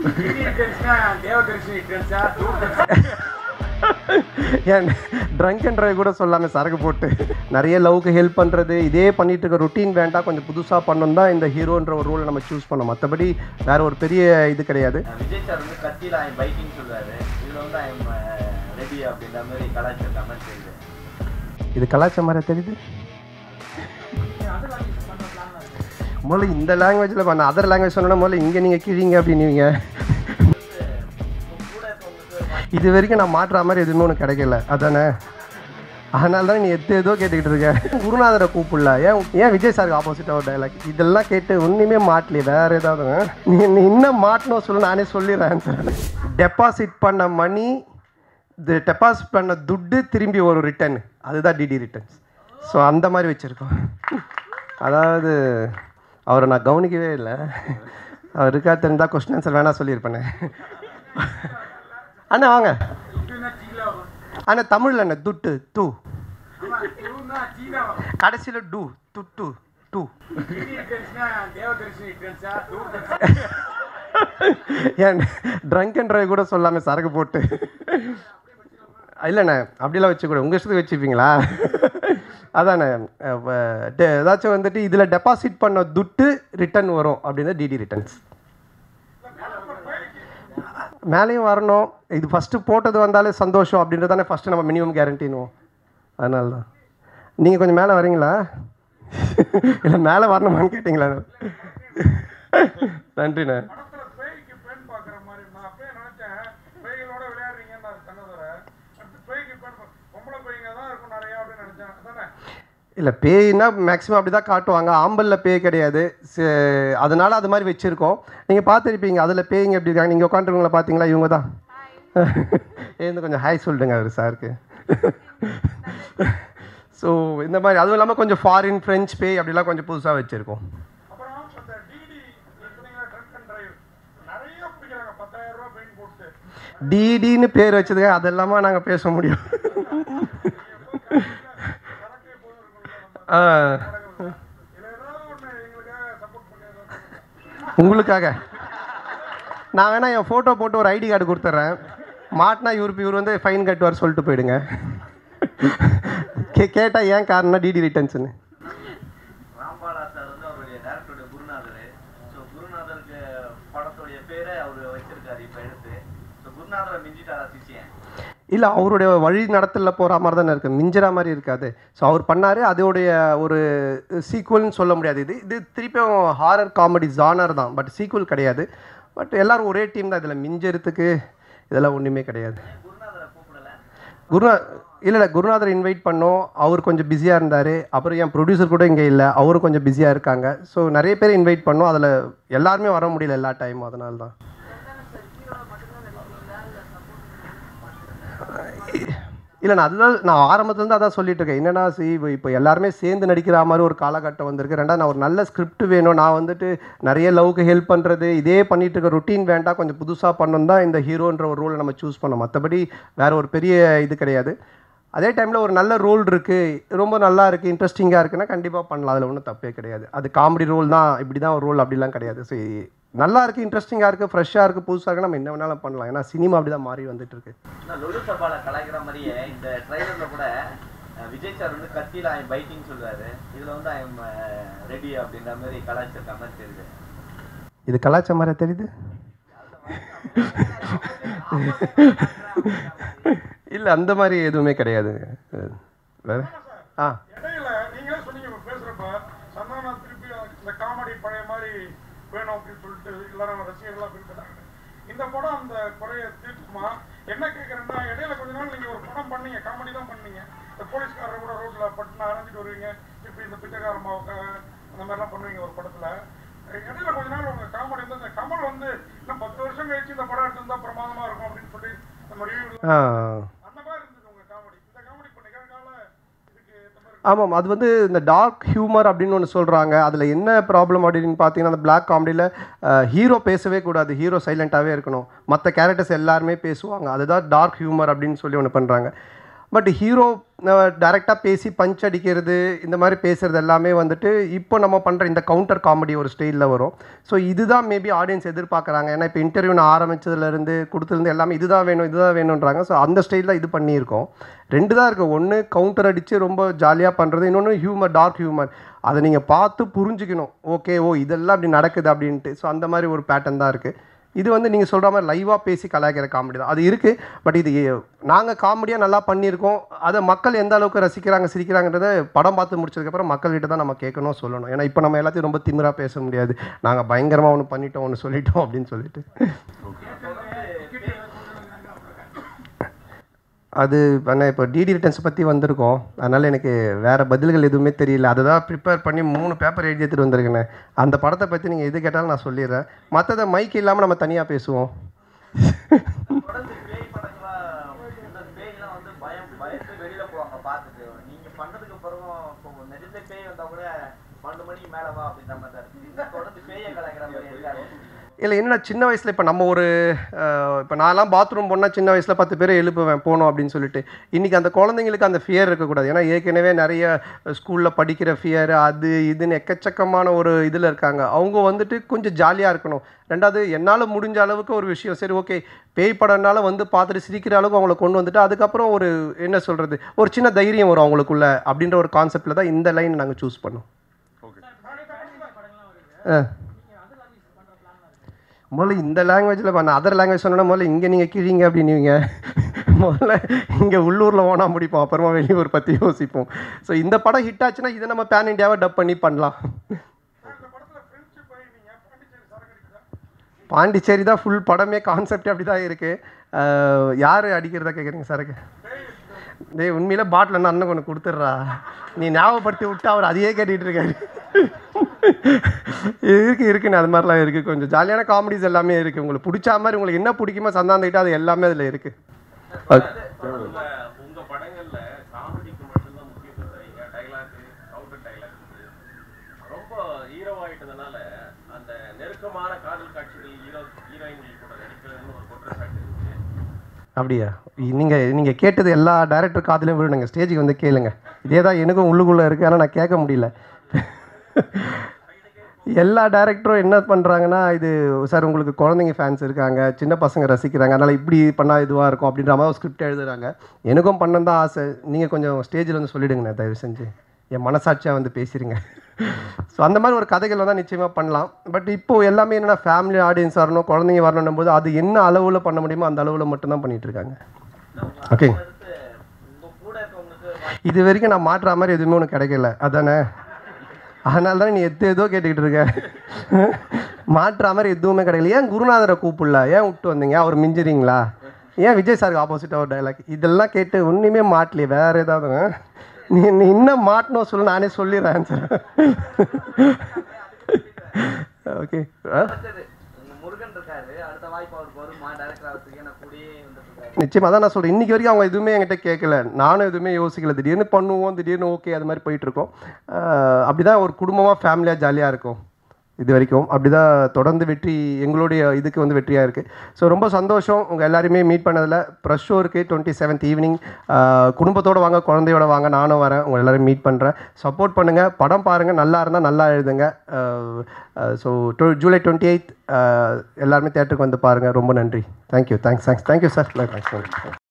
ஏன் drunk and drive கூட சொல்லாமல் சரக்கு போட்டு நிறைய லவ்க்கு ஹெல்ப் பண்ணுறது இதே பண்ணிட்டு இருக்க ரொட்டீன் வேண்டாம் கொஞ்சம் புதுசாக பண்ணணும் தான் இந்த ஹீரோன்ற ஒரு ரோலை நம்ம சூஸ் பண்ணோம் மற்றபடி வேற ஒரு பெரிய இது கிடையாது விஜய் சார் வந்து கத்தியில் ஐம் பைக்கிங் சொல்றாரு இதுல வந்து ஐம் ரெடி அப்படின்ற மாதிரி கலாச்சார கமெண்ட் செய்யுது இது கலாச்சாரம் மாதிரி தெரியுது முதல்ல இந்த லாங்குவேஜில் பண்ண அதர் லாங்குவேஜ் சொன்னா முதல்ல இங்கே நீங்கள் கிழிங்க அப்படின்னுவீங்க கூட இருக்கவங்களுக்கு இது வரைக்கும் நான் மாற்றுற மாதிரி எதுவுமே ஒன்று கிடைக்கல அதானே அதனால தான் நீ எது ஏதோ கேட்டுக்கிட்டு இருக்க குருநாதரை கூப்பிடல ஏன் ஏன் விஜய் சாருக்கு ஆப்போசிட்டாக ஒரு டைலாக் இதெல்லாம் கேட்டு ஒன்றுமே மாட்டலையே வேற ஏதாவது நீ நீ இன்னும் மாட்டணும் சொல்லு நானே சொல்லிடுறேன் டெபாசிட் பண்ண மணி இது டெபாசிட் பண்ண துட்டு திரும்பி ஒரு ரிட்டர்ன் அதுதான் டிடி ரிட்டர்ன்ஸ் ஸோ அந்த மாதிரி வச்சுருக்கோம் அதாவது அவரை நான் கவனிக்கவே இல்லை அவர் இருக்கா தெரிந்தால் கொஸ்டின் ஆன்சர் வேணா சொல்லியிருப்பேனே அண்ணா வாங்க அண்ணா தமிழில் என்ன துட்டு டூ கடைசியில் டூ துட்டு டூ ஏன் ட்ரங்க் அண்ட் ட்ரைவ் கூட சொல்லாமல் சரக்கு போட்டு இல்லைண்ணே அப்படிலாம் வச்சுக்கூட உங்கள் இஷ்டத்துக்கு வச்சுப்பீங்களா அதாண்ணே அப்ப டெ- ஏதாச்சும் வந்துட்டு இதில் டெபாசிட் பண்ண துட்டு ரிட்டர்ன் வரும் அப்படின்னா டிடி ரிட்டர்ன்ஸ் மேலேயும் வரணும் இது ஃபஸ்ட்டு போட்டது வந்தாலே சந்தோஷம் அப்படின்றது தானே ஃபஸ்ட்டு நம்ம மினிமம் கேரண்டினுவோம் அதனால தான் நீங்கள் கொஞ்சம் மேலே வரீங்களா இல்லை மேலே வரணுமான்னு கேட்டிங்களா நன்றிண்ணே படத்துல பேய்க்கு பெண் பாக்குற மாதிரி நான் அப்பயே நினைச்சேன் பேய்களோட விளையாடுறீங்கன்னு நான் கண்ணதுரை அடுத்து பேய்க்கு பெண் பா- பொம்பளை பேய்ங்க தான் இருக்கும் நிறைய அப்படின்னு நினைச்சேன் அதானே இல்லை பேய்னா மேக்ஸிமம் அப்படி தான் காட்டுவாங்க ஆம்பலில் பேய் கிடையாது சே- அதனால அது மாதிரி வச்சுருக்கோம் நீங்கள் பார்த்துருப்பீங்க அதில் பேய்ங்க எப்படி இருக்காங்க நீங்கள் உட்காந்துருவங்கள பார்த்தீங்களா இவங்க தான் எழுந்து கொஞ்சம் ஹாய் சொல்லிடுங்க அவர் சாருக்கு ஸோ இந்த மாதிரி அதுவும் இல்லாமல் கொஞ்சம் ஃபாரின் ஃப்ரெஞ்ச் பேய் அப்படிலாம் கொஞ்சம் புதுசாக வச்சுருக்கோம் அப்புறம் அந்த டிடி சொன்னீங்கன்னா ட்ரக் அண்ட் டிரைவ் நிறைய பிடிக்கிறாங்க பத்தாயிரம் ரூபாய் பெயின் போட்டு டிடின்னு பேர் வச்சதுக்கு அதெல்லாமா நாங்கள் பேச முடியும் ஆ இதுல ஏதாவது ஒண்ணு எங்களுக்காக சப்போர்ட் பண்ணி ஏதாவது சொல்லுங்க. உங்களுக்காக நான் வேணா என் ஃபோட்டோ போட்டு ஒரு ஐடி கார்டு கொடுத்துட்றேன் மாட்டினா இவருக்கு இவர் வந்து ஃபைன் கட்டுவார் சொல்லிட்டு போயிடுங்க கே கேட்டால் ஏன் காரணம் டிடி ரிட்டர்ன்ஸ்னு ராம்பாலா சார் வந்து அவருடைய டேரக்டருடைய குருநாதர் ஸோ குருநாதருக்கு படத்துடைய பேரை அவர் வச்சிருக்காரு இப்போ எடுத்து ஸோ குருநாதரை மிஞ்சிட்டாரா சிஷியன் இல்லை அவருடைய வழி நடத்தலில் போகிற மாதிரி தானே இருக்குது மிஞ்சிற மாதிரி இருக்காது ஸோ அவர் பண்ணார் அதோடைய ஒரு சீக்குவல்னு சொல்ல முடியாது இது இது திருப்பியும் ஹாரர் காமெடி ஜானர் தான் பட் சீக்குவல் கிடையாது பட் எல்லாரும் ஒரே டீம் தான் இதில் மிஞ்சறதுக்கு இதெல்லாம் ஒன்றுமே கிடையாது குருநாதரை கூப்பிடல குருநா இல்லை இல்லை குருநாதர் இன்வைட் பண்ணோம் அவர் கொஞ்சம் பிஸியாக இருந்தார் அப்புறம் என் ப்ரொடியூசர் கூட இங்கே இல்லை அவரும் கொஞ்சம் பிஸியாக இருக்காங்க ஸோ நிறைய பேர் இன்வைட் பண்ணோம் அதில் எல்லாருமே வர முடியல எல்லா டைமும் அதனால தான் இல்லை நான் அதுதான் நான் ஆரம்பத்துலேருந்து அதான் சொல்லிட்டு இருக்கேன் என்னன்னா சி இப்போ இப்போ எல்லாருமே சேர்ந்து நடிக்கிற மாதிரி ஒரு காலகட்டம் வந்திருக்கு ரெண்டாவது நான் ஒரு நல்ல ஸ்கிரிப்ட் வேணும் நான் வந்துட்டு நிறைய லவ்க்கு ஹெல்ப் பண்ணுறது இதே பண்ணிட்டு இருக்க ரொட்டீன் வேண்டாம் கொஞ்சம் புதுசாக பண்ணணும் தான் இந்த ஹீரோன்ற ஒரு ரோலை நம்ம சூஸ் பண்ணோம் மற்றபடி வேற ஒரு பெரிய இது கிடையாது அதே டைமில் ஒரு நல்ல ரோல் இருக்குது ரொம்ப நல்லா இருக்குது இன்ட்ரெஸ்டிங்காக இருக்குன்னா கண்டிப்பாக பண்ணலாம் அதில் ஒன்றும் தப்பே கிடையாது அது காமெடி ரோல் தான் இப்படி தான் ஒரு ரோல் அப்படிலாம் கிடையாது ஸோ நல்லா இருக்குது இன்ட்ரெஸ்டிங்காக இருக்குது ஃப்ரெஷ்ஷாக இருக்குது புதுசாக இருக்குது நம்ம என்ன வேணாலும் பண்ணலாம் ஏன்னா சினிமா அப்படி தான் மாறி வந்துட்டு இருக்கு நான் லொலு சபால கலாய்க்கிற மாதிரியே இந்த ட்ரைலர்ல கூட அஹ், விஜய் சார் வந்து கத்தியில் ஐம் பைக்கிங் சொல்றாரு இதுல வந்து ஐம் ரெடி அப்படின்ற மாதிரி கலாச்சார கமெண்ட் தெரியுது இது கலாச்சாரம் மாதிரி தெரியுது இல்லை அந்த மாதிரி எதுவுமே கிடையாது வேற ஆ இடையில நீங்களே சொன்னீங்க இப்ப பேசுறப்ப சந்தானா திருப்பி இந்த காமெடி பழைய மாதிரி வேணும் அப்படின்னு சொல்லிட்டு எல்லாரும் ரசிகர்களா பின்பற்றாங்க இந்த படம் அந்த குறைய தீர்க்குமா என்ன கேட்கறேன்னா இடையில கொஞ்ச நாள் நீங்க ஒரு படம் பண்ணீங்க காமெடி தான் பண்ணீங்க இந்த போலீஸ்காரர் கூட ரோட்ல பட்டுனா அரைஞ்சிட்டு வருவீங்க திருப்பி இந்த பிச்சைக்கார மாவுக்காக அந்த மாதிரிலாம் பண்ணுவீங்க ஒரு படத்துல இடையில கொஞ்ச நாள் உங்க காமெடி வந்து இந்த கமல் வந்து இன்னும் பத்து வருஷம் கழிச்சு இந்த படம் எடுத்திருந்தா பிரமாதமா இருக்கும் அப்படின்னு சொல்லி நம்ம ரிவ்யூ ஆ அந்த மாதிரி இருந்தது உங்க காமெடி இந்த காமெடி இப்ப நிகழ்கால இதுக்கு ஏத்த மாதிரி ஆமாம் அது வந்து இந்த டார்க் ஹியூமர் அப்படின்னு ஒன்று சொல்கிறாங்க அதில் என்ன ப்ராப்ளம் அப்படின்னு பார்த்தீங்கன்னா அந்த பிளாக் காமெடியில் ஹீரோ பேசவே கூடாது ஹீரோ சைலண்ட்டாகவே இருக்கணும் மற்ற கேரக்டர்ஸ் எல்லாருமே பேசுவாங்க அதுதான் டார்க் ஹியூமர் அப்படின்னு சொல்லி ஒன்று பண்ணுறாங்க பட் ஹீரோ டைரெக்டாக பேசி பஞ்ச் அடிக்கிறது இந்த மாதிரி பேசுகிறது எல்லாமே வந்துட்டு இப்போ நம்ம பண்ணுற இந்த கவுண்டர் காமெடி ஒரு ஸ்டைலில் வரும் ஸோ இதுதான் மேபி ஆடியன்ஸ் எதிர்பார்க்குறாங்க ஏன்னா இப்போ இன்டர்வியூ நான் ஆரம்பிச்சதுலேருந்து கொடுத்ததுலேருந்து எல்லாமே இதுதான் வேணும் இதுதான் வேணுன்றாங்க ஸோ அந்த ஸ்டைலில் இது பண்ணியிருக்கோம் ரெண்டு தான் இருக்குது ஒன்று கவுண்டர் அடித்து ரொம்ப ஜாலியாக பண்ணுறது இன்னொன்று ஹியூமர் டார்க் ஹியூமர் அதை நீங்கள் பார்த்து புரிஞ்சுக்கணும் ஓகே ஓ இதெல்லாம் அப்படி நடக்குது அப்படின்ட்டு ஸோ அந்த மாதிரி ஒரு பேட்டர்ன் தான் இருக்குது இது வந்து நீங்கள் சொல்கிற மாதிரி லைவாக பேசி கலாய்க்கிற காமெடி தான் அது இருக்குது பட் இது நாங்கள் காமெடியாக நல்லா பண்ணியிருக்கோம் அதை மக்கள் எந்த அளவுக்கு ரசிக்கிறாங்க சிரிக்கிறாங்கன்றத படம் பார்த்து முடிச்சதுக்கப்புறம் மக்கள்கிட்ட தான் நம்ம கேட்கணும் சொல்லணும் ஏன்னா இப்போ நம்ம எல்லாத்தையும் ரொம்ப திமிராக பேச முடியாது நாங்கள் பயங்கரமாக ஒன்று பண்ணிட்டோம் ஒன்று சொல்லிட்டோம் அப்படின்னு சொல்லிட்டு அது ஆனால் இப்போ டிடி ரிட்டர்ன்ஸ் பற்றி வந்திருக்கோம் அதனால் எனக்கு வேறு பதில்கள் எதுவுமே தெரியல அதை தான் ப்ரிப்பேர் பண்ணி மூணு பேப்பர் எழுதி எடுத்துகிட்டு வந்திருக்கேனே அந்த படத்தை பற்றி நீங்கள் எது கேட்டாலும் நான் சொல்லிடுறேன் மற்றதை மைக் இல்லாமல் நம்ம தனியாக பேசுவோம் தொடர்ந்து பேய் படங்களா இந்த பேய்லாம் வந்து பயம் பயந்து வெளியில போவாங்க பார்த்துட்டு நீங்க பண்ணதுக்கு அப்புறம் இப்போ நெடுந்த பேய் வந்தா கூட பன்னெண்டு மணிக்கு மேல வா அப்படின்ற மாதிரி தான் இருக்கு தொடர்ந்து பேயை கலாய்க்கிற மாதிரி இருக்காரு இல்லை என்னடா சின்ன வயசில் இப்போ நம்ம ஒரு இப்போ நான்லாம் பாத்ரூம் போனால் சின்ன வயசில் பத்து பேரை எழுப்புவேன் போகணும் அப்படின்னு சொல்லிட்டு இன்றைக்கி அந்த குழந்தைங்களுக்கு அந்த ஃபியர் இருக்கக்கூடாது ஏன்னா ஏற்கனவே நிறைய ஸ்கூலில் படிக்கிற ஃபியர் அது இதுன்னு எக்கச்சக்கமான ஒரு இதில் இருக்காங்க அவங்க வந்துட்டு கொஞ்சம் ஜாலியாக இருக்கணும் ரெண்டாவது என்னால் முடிஞ்ச அளவுக்கு ஒரு விஷயம் சரி ஓகே பேய் படம்னால வந்து பார்த்துட்டு சிரிக்கிற அளவுக்கு அவங்கள கொண்டு வந்துட்டு அதுக்கப்புறம் ஒரு என்ன சொல்கிறது ஒரு சின்ன தைரியம் வரும் அவங்களுக்குள்ள அப்படின்ற ஒரு கான்செப்டில் தான் இந்த லைன் நாங்கள் சூஸ் பண்ணோம் ஆ முதல்ல இந்த லாங்குவேஜில் பண்ண அதர் லாங்குவேஜ் சொன்னோன்னா முதல்ல இங்கே நீங்கள் கிழிங்க அப்படின்னுவீங்க முதல்ல இங்கே உள்ளூரில் ஓனா முடிப்போம் அப்புறமா வெளியூர் பற்றி யோசிப்போம் ஸோ இந்த படம் ஹிட் ஆச்சுன்னா இதை நம்ம பேன் இண்டியாவை டப் பண்ணி பண்ணலாம் இந்த படத்துல ஃப்ரெண்ட்ஷிப் ஆகி நீங்க பாண்டிச்சேரி சரக்கு அடிக்குதா பாண்டிச்சேரி தான் ஃபுல் படமே கான்செப்டே அப்படி தான் இருக்குது யார் அடிக்கிறதா கேட்குறீங்க சரக்கு டேய் உண்மையில பாட்டில் அண்ணன் கொண்டு கொடுத்துட்றா நீ ஞாபகப்படுத்தி விட்டு அவர் அதையே கேட்டுட்டு இருக்காரு இருக்கு இருக்குன்னு அது மாதிரிலாம் இருக்குது கொஞ்சம் ஜாலியான காமெடிஸ் எல்லாமே இருக்குது உங்களுக்கு பிடிச்ச மாதிரி உங்களுக்கு என்ன பிடிக்குமோ சந்தாந்துக்கிட்ட அது எல்லாமே அதில் இருக்குது உங்க உங்க படங்கள்ல காமெடிக்கு மட்டும்தான் முக்கியத்துவம் தரீங்க டைலாக் கவுண்டர் டைலாக் ரொம்ப ஹீரோ ஆயிட்டதுனால அந்த நெருக்கமான காதல் காட்சிகள் ஹீரோ ஹீரோயின்கள் கூட நடிக்கிறதுன்னு ஒரு குற்றச்சாட்டு இருக்கு அப்படியா நீங்கள் நீங்கள் கேட்டது எல்லா டேரக்டர் காதுலையும் விழுணுங்க ஸ்டேஜுக்கு வந்து கேளுங்க இதே தான் எனக்கும் உள்ளுக்குள்ளே இருக்குது ஆனால் நான் கேட்க முடியல எல்லா டேரக்டரும் என்ன பண்ணுறாங்கன்னா இது சார் உங்களுக்கு குழந்தைங்க ஃபேன்ஸ் இருக்காங்க சின்ன பசங்க ரசிக்கிறாங்க அதனால் இப்படி பண்ணால் இதுவாக இருக்கும் அப்படின்ற மாதிரி ஸ்கிரிப்ட் எழுதுறாங்க எனக்கும் பண்ணணும் தான் ஆசை நீங்கள் கொஞ்சம் ஸ்டேஜில் வந்து சொல்லிடுங்கண்ணே தயவு செஞ்சு என் மனசாட்சியாக வந்து பேசுகிறீங்க ஸோ அந்த மாதிரி ஒரு கதைகள் வந்தால் நிச்சயமாக பண்ணலாம் பட் இப்போது எல்லாமே என்னென்னா ஃபேமிலி ஆடியன்ஸ் வரணும் குழந்தைங்க வரணும் போது அது என்ன அளவில் பண்ண முடியுமோ அந்த அளவில் மட்டும்தான் பண்ணிட்டு இருக்காங்க ஓகே அடுத்து உங்க கூட இருக்கவங்களுக்கு இது வரைக்கும் நான் மாற்றுற மாதிரி எதுவுமே உனக்கு கிடைக்கல அதானே அதனால தான் நீ எது ஏதோ கேட்டுக்கிட்டு இருக்க மாற்றுற மாதிரி எதுவுமே கிடைக்கல ஏன் குருநாதரை கூப்பிடல ஏன் விட்டு வந்தீங்க அவர் மிஞ்சுறீங்களா ஏன் விஜய் சாருக்கு ஆப்போசிட்டாக ஒரு டைலாக் இதெல்லாம் கேட்டு ஒன்றுமே மாட்டலையே வேறு ஏதாவது நீ நீ இன்னும் மாட்டணும் சொல்லு நானே சொல்லிடுறேன் ஆன்சர் ஓகே ஆ அடுத்தது உங்க முருகன் இருக்காரு அடுத்த வாய்ப்பு அவருக்கு வருமா டைரக்டர் ஆகிறதுக்கு ஏன்னா கூடயே வந்துட்டு இருக்காரு நிச்சயமாக தான் நான் சொல்கிறேன் இன்றைக்கி வரைக்கும் அவங்க எதுவுமே என்கிட்ட கேட்கல நானும் எதுவுமே யோசிக்கல திடீர்னு பண்ணுவோம் திடீர்னு ஓகே அது மாதிரி போயிட்டுருக்கோம் அப்படி தான் ஒரு குடும்பமாக ஃபேமிலியாக ஜாலியாக இருக்கும் இது வரைக்கும் அப்படி தான் தொடர்ந்து வெற்றி எங்களுடைய இதுக்கு வந்து வெற்றியாக இருக்குது ஸோ ரொம்ப சந்தோஷம் உங்கள் எல்லாருமே மீட் பண்ணதில் ப்ரெஷ் ஷோ இருக்குது டுவெண்ட்டி செவன்த் ஈவினிங் குடும்பத்தோடு வாங்க குழந்தையோட வாங்க நானும் வரேன் உங்கள் எல்லாரும் மீட் பண்ணுறேன் சப்போர்ட் பண்ணுங்கள் படம் பாருங்கள் நல்லா இருந்தால் நல்லா எழுதுங்க ஸோ ஜூலை டுவெண்ட்டி எயித் எல்லாருமே தேட்டருக்கு வந்து பாருங்கள் ரொம்ப நன்றி thank you thanks thanks thank you sir thanks